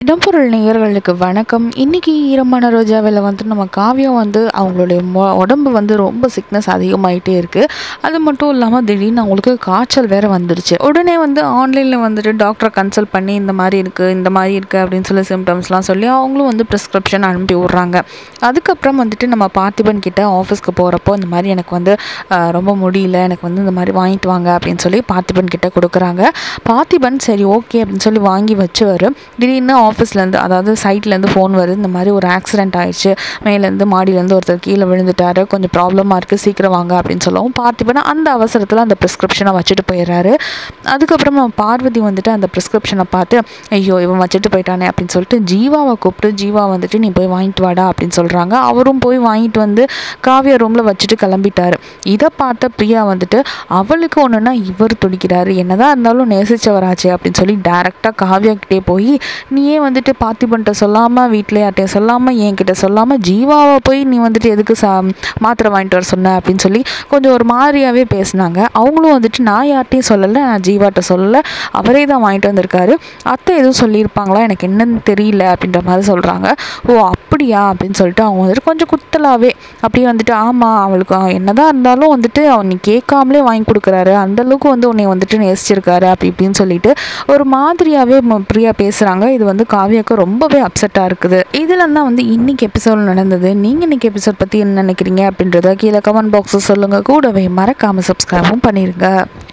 இடம்பொருள் நேயர்களுக்கு வணக்கம் இன்னைக்கு ஈரமான ரோஜாவில் வந்து நம்ம காவியம் வந்து அவங்களுடைய மொ உடம்பு வந்து ரொம்ப சிக்னஸ் அதிகமாயிட்டே இருக்குது அது மட்டும் இல்லாமல் திடீர்னு அவங்களுக்கு காய்ச்சல் வேற வந்துருச்சு உடனே வந்து ஆன்லைனில் வந்துட்டு டாக்டரை கன்சல்ட் பண்ணி இந்த மாதிரி இருக்குது இந்த மாதிரி இருக்குது அப்படின்னு சொல்லி சிம்டம்ஸ்லாம் சொல்லி அவங்களும் வந்து ப்ரிஸ்கிரிப்ஷன் அனுப்பி விட்றாங்க அதுக்கப்புறம் வந்துட்டு நம்ம பார்த்திபன் கிட்ட ஆஃபீஸ்க்கு போகிறப்போ இந்த மாதிரி எனக்கு வந்து ஆஹ், ரொம்ப முடியல எனக்கு வந்து இந்த மாதிரி வாங்கிட்டு வாங்க அப்படின்னு சொல்லி பார்த்திபன் கிட்ட கொடுக்குறாங்க பார்த்திபன் சரி ஓகே அப்படின்னு சொல்லி வாங்கி வச்சுவார் திடீர்னு ஆஃபீஸ்லேருந்து அதாவது சைட்லேருந்து ஃபோன் வருது இந்த மாதிரி ஒரு ஆக்சிடென்ட் ஆயிடுச்சு மேலேருந்து மாடியிலேருந்து ஒருத்தர் கீழே விழுந்துட்டாரு கொஞ்சம் ப்ராப்ளமாக இருக்குது சீக்கிரம் வாங்க அப்படின்னு சொல்லவும் பார்த்திபன் அந்த அவசரத்தில் அந்த ப்ரிஸ்கிரிப்ஷனை வச்சுட்டு போயிடுறாரு அதுக்கப்புறம் நம்ம பார்வதி வந்துட்டு அந்த ப்ரிஸ்கிரிப்ஷனை பார்த்து ஐயோ இவன் வச்சுட்டு போயிட்டானே அப்படின்னு சொல்லிட்டு ஜீவாவை கூப்பிட்டு ஜீவா வந்துட்டு நீ போய் வாங்கிட்டு வாடா அப்படின்னு சொல்கிறாங்க அவரும் போய் வாங்கிட்டு வந்து காவியா ரூமில் வச்சுட்டு கிளம்பிட்டாரு இதை பார்த்த பிரியா வந்துட்டு அவளுக்கு ஒன்றுனா இவர் துடிக்கிறாரு என்னதான் இருந்தாலும் நேசிச்சவராச்சே அப்படின்னு சொல்லி டேரெக்டாக காவியா கிட்டே போய் நீயே வந்துட்டு பார்த்திபன்ட்ட சொல்லாமல் வீட்டில் யார்ட்டையும் சொல்லாமல் என்கிட்ட சொல்லாமல் ஜீவாவை போய் நீ வந்துட்டு எதுக்கு சா மாத்திரை வாங்கிட்டு வர சொன்ன அப்படின்னு சொல்லி கொஞ்சம் ஒரு மாதிரியாகவே பேசினாங்க அவங்களும் வந்துட்டு நான் யார்ட்டையும் சொல்லலை நான் ஜீவாட்ட சொல்லலை அவரே தான் வாங்கிட்டு வந்திருக்காரு அத்தை எதுவும் சொல்லியிருப்பாங்களா எனக்கு என்னன்னு தெரியல அப்படின்ற மாதிரி சொல்கிறாங்க ஓ அப்படியா அப்படின்னு சொல்லிட்டு அவங்க வந்துட்டு கொஞ்சம் குத்தலாகவே அப்படியே வந்துட்டு ஆமாம் அவளுக்கு அவன் என்னதான் இருந்தாலும் வந்துட்டு அவன் நீ கேட்காமலே வாங்கி கொடுக்குறாரு அந்தளவுக்கு வந்து உன்னை வந்துட்டு நேசிச்சிருக்காரு அப்படி இப்படின்னு சொல்லிட்டு ஒரு மாதிரியாகவே பிரியா பேசுகிறாங்க இது வந்து காவியாவுக்கு ரொம்பவே அப்செட்டாக இருக்குது இதில் தான் வந்து இன்னைக்கு எபிசோட் நடந்தது நீங்கள் இன்னைக்கு எபிசோட் பற்றி என்ன நினைக்கிறீங்க அப்படின்றத கீழே கமெண்ட் பாக்ஸில் சொல்லுங்கள் கூடவே மறக்காமல் சப்ஸ்கிரைபும் பண்ணிடுங்க